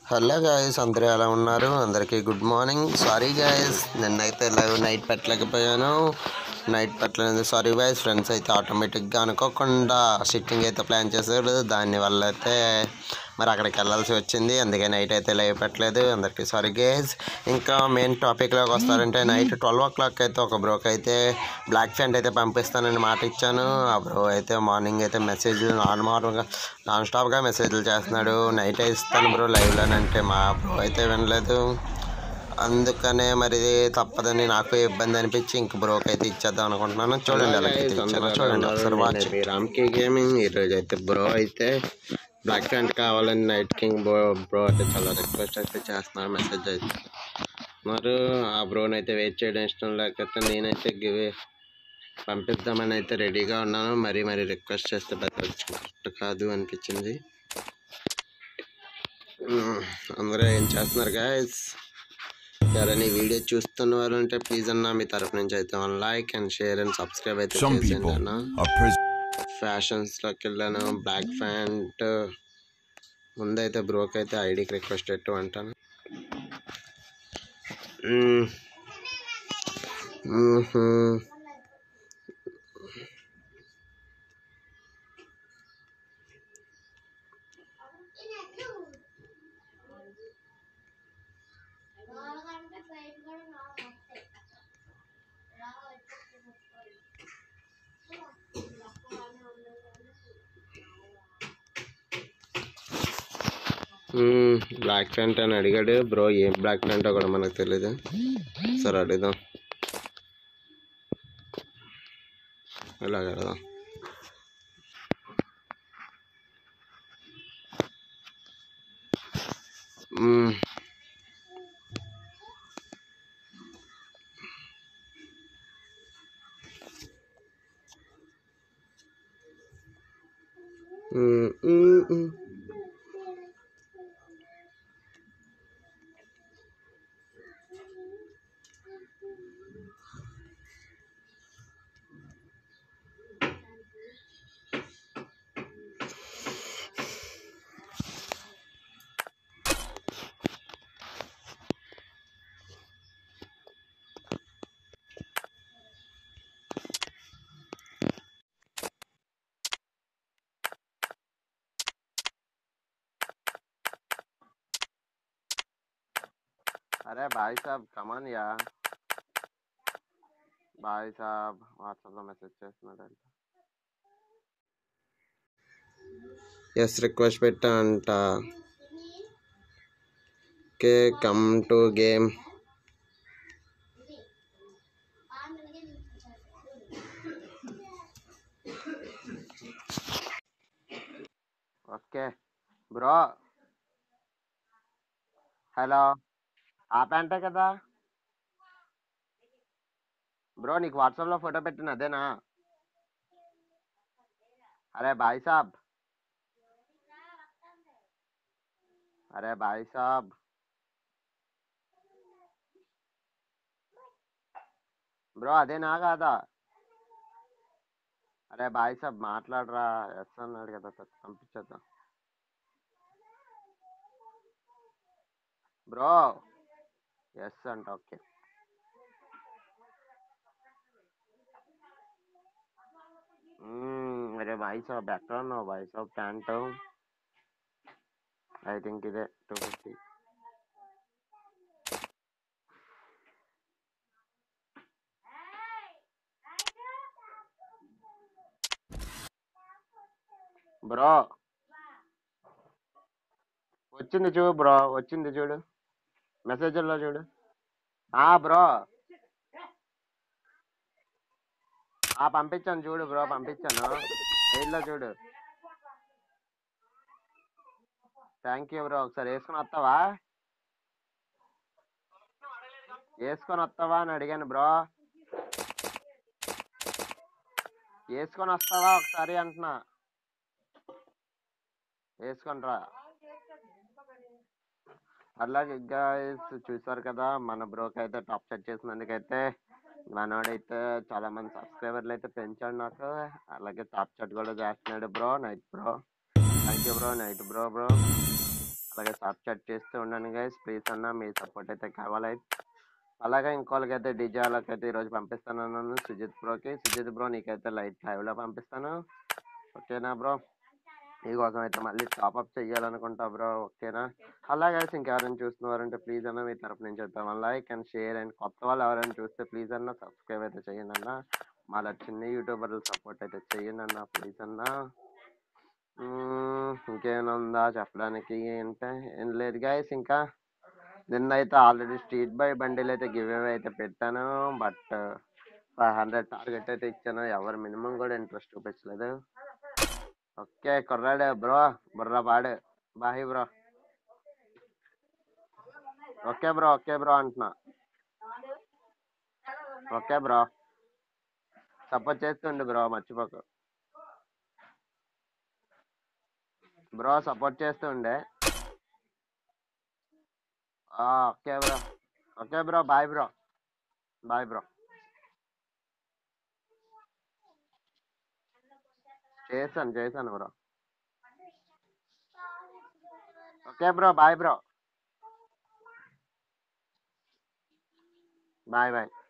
Hello guys అందరూ ఎలా ఉన్నారు అందరికీ గుడ్ మార్నింగ్ సారీ గాయస్ నిన్నైతే లైవ్ నైట్ పెట్టలేకపోయాను నైట్ పెట్టలేదు సారీ గాయస్ ఫ్రెండ్స్ అయితే ఆటోమేటిక్గా అనుకోకుండా సిట్టింగ్ అయితే ప్లాన్ చేశారు దానివల్ల అయితే మరి అక్కడికి వెళ్ళాల్సి వచ్చింది అందుకే నైట్ అయితే లైవ్ పెట్టలేదు అందరికీ సారీ గేస్ ఇంకా మెయిన్ టాపిక్లోకి వస్తారంటే నైట్ ట్వెల్వ్ ఓ క్లాక్ అయితే ఒక బ్రోక్ అయితే బ్లాక్ ఫ్యాంట్ అయితే పంపిస్తానని మాట ఇచ్చాను ఆ బ్రో అయితే మార్నింగ్ అయితే మెసేజ్ నార్మల్గా నాన్ స్టాప్గా మెసేజ్లు చేస్తున్నాడు నైట్ ఇస్తాను బ్రో లైవ్లో అంటే మా బ్రో అయితే వినలేదు అందుకనే మరి తప్పదని నాకు ఇబ్బంది అనిపించి ఇంక బ్రోకి అయితే ఇచ్చేద్దాం అనుకుంటున్నాను చూడండి ఎలా అయితే ఇచ్చానో చూడండి ఒకసారి వాచ్ రామ్కి గేమింగ్ ఈరోజు అయితే బ్రో అయితే బ్లాక్ ప్యాంట్ కావాలని నైట్ కింగ్ బ్రో బ్రో అయితే చాలా రిక్వెస్ట్ అయితే చేస్తున్నారు మెసేజ్ అయితే మరి ఆ బ్రోని అయితే వెయిట్ చేయడం ఇష్టం లేకపోతే నేనైతే గివ్ పంపిద్దామని అయితే రెడీగా ఉన్నాను మరీ మరీ రిక్వెస్ట్ చేస్తే పెద్ద కరెక్ట్ కాదు అనిపించింది ఉమ్, అందరూ ఏం చేస్తున్నారు గాయస్ ఎవరైనా ఈ వీడియో చూస్తున్న వారు ఉంటే ప్లీజ్ అన్న మీ తరపు నుంచి అయితే like and share and subscribe అయితే Some చేసేయండి people అన్న are pres- ఫ్యాషన్స్లోకి వెళ్ళాను బ్లాక్ ప్యాంట్ ముందైతే బ్రోక్ అయితే ఐడికి రిక్వెస్ట్ పెట్టు అంటాను మ్మ్. మ్మ్హ్మ్. మ్మ్. బ్లాక్ ప్యాంట్ అని అడిగాడు బ్రో ఏం బ్లాక్ ప్యాంటో కూడా మనకు తెలీదు సరే అడుగుదాం ఇలాగ అడుగుదాం మ్మ్. Hmm, hmm, hmm. అరే బాయ్ సాబ్ కమాన్ యా బాయ్ సాబ్ వాట్సాప్లో మెసేజ్ చేస్తున్నాడంట ఎస్ రిక్వెస్ట్ పెట్టా అంట okay come to game okay bro hello ఆ ప్యాంటే కదా బ్రో నీకు వాట్సాప్లో ఫోటో పెట్టిన అదేనా అరే బాయ్ సాబ్ అరే బాయ్ సాబ్ బ్రో అదేనా కాదా అరే బాయ్ సాబ్ మాట్లాడరా ఎస్ అన్నాడు కదా పంపించేద్దాం బ్రో ఎస్ అంట ఓకే మ్మ్, అరే బాయ్ సాబ్ ఎక్కడ ఉన్నావు బాయ్ సాబ్ ప్యాంట్ ఐ థింక్ ఇదే టూ ఫిఫ్టీ బ్రో వచ్చింది చూడు బ్రో వచ్చింది చూడు మెసేజ్లో చూడు ఆ బ్రో ఆ పంపించాను చూడు బ్రో పంపించాను మెయిల్లో చూడు థ్యాంక్ యూ బ్రో ఒకసారి వేసుకొని వస్తావా వేసుకొని వస్తావా అని అడిగాను బ్రో వేసుకొని వస్తావా ఒకసారి అంటున్నా వేసుకొని రా అలాగే guys చూసారు కదా మన బ్రోకి అయితే టాప్ సెట్ చేసినందుకైతే మనోడైతే చాలా మంది సబ్స్క్రైబర్లు అయితే పెంచాడు నాకు అలాగే టాప్ సెట్ కూడా చేస్తున్నాడు bro night bro thank you bro night bro bro అలాగే స్టాప్ చాట్ చేస్తూ ఉండండి గైస్ ప్లీజ్ అన్న మీ సపోర్ట్ అయితే కావాలి అలాగే ఇంకోళ్ళకైతే డిజే వాళ్ళకైతే ఈరోజు పంపిస్తాను అన్నాను సుజిత్ బ్రోకి సుజిత్ బ్రో నీకైతే లైట్ లైవ్లో పంపిస్తాను ఓకేనా బ్రో నీకోసం అయితే మళ్ళీ టాప్అప్ చెయ్యాలనుకుంటా బ్రో ఓకేనా అలాగే ఇంకెవరైనా చూస్తున్నవారంటే ప్లీజ్ అన్న మీ తరపు నుంచి వద్దాం లైక్ అండ్ షేర్ అండ్ కొత్త వాళ్ళు ఎవరైనా చూస్తే ప్లీజ్ అన్న సబ్స్క్రైబ్ అయితే చేయండి అన్న మళ్ళీ చిన్న యూట్యూబర్లు సపోర్ట్ అయితే చేయండి అన్న ప్లీజ్ అన్న మ్మ్, ఇంకేమైనా ఉందా చెప్పడానికి అంటే ఏం లేదు గైస్ ఇంకా నిన్న అయితే ఆల్రెడీ స్ట్రీట్ బై బండిల్ అయితే గివ్ అవే అయితే పెట్టాను బట్ ఫైవ్ హండ్రెడ్ టార్గెట్ అయితే ఇచ్చాను ఎవరు మినిమం కూడా ఇంట్రెస్ట్ చూపించలేదు ఓకే కుర్రాడు బ్రో బుర్రా పాడు bye bro okay bro okay bro అంటున్నా ఓకే బ్రో సపోర్ట్ చేస్తుండు బ్రో మర్చిపోకు బ్రో సపోర్ట్ చేస్తుండే ఆ, okay bro okay bro bye bro bye bro చేశాను చేశాను bro okay bro bye bro bye bye